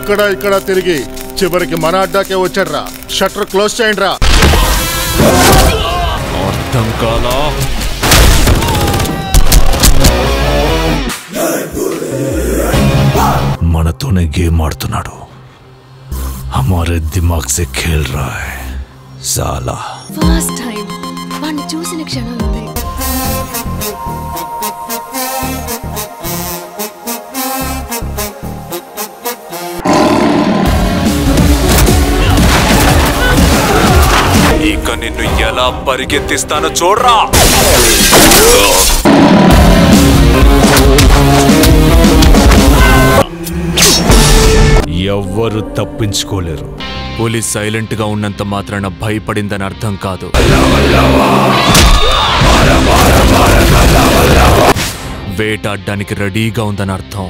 అక్కడ ఇక్కడ తిరిగి చివరికి మన అడ్డాకే వచ్చాడ్రా షట్టర్ క్లోజ్ చేయండి రా అర్థం కాలా మనతోనే గేమ్ ఆడుతున్నాడు హమారే దిమాగ్ సే ఖేల్ రా హై సాలా ఫస్ట్ టైం వాడిని చూసిన క్షణంలోనే ఇక నిన్ను ఎలా పరిగెత్తిస్తానో చూడరా ఎవ్వరు తప్పించుకోలేరు పులి సైలెంట్ గా ఉన్నంత మాత్రాన భయపడిందని అర్థం కాదు వేటాడడానికి రెడీగా ఉందని అర్థం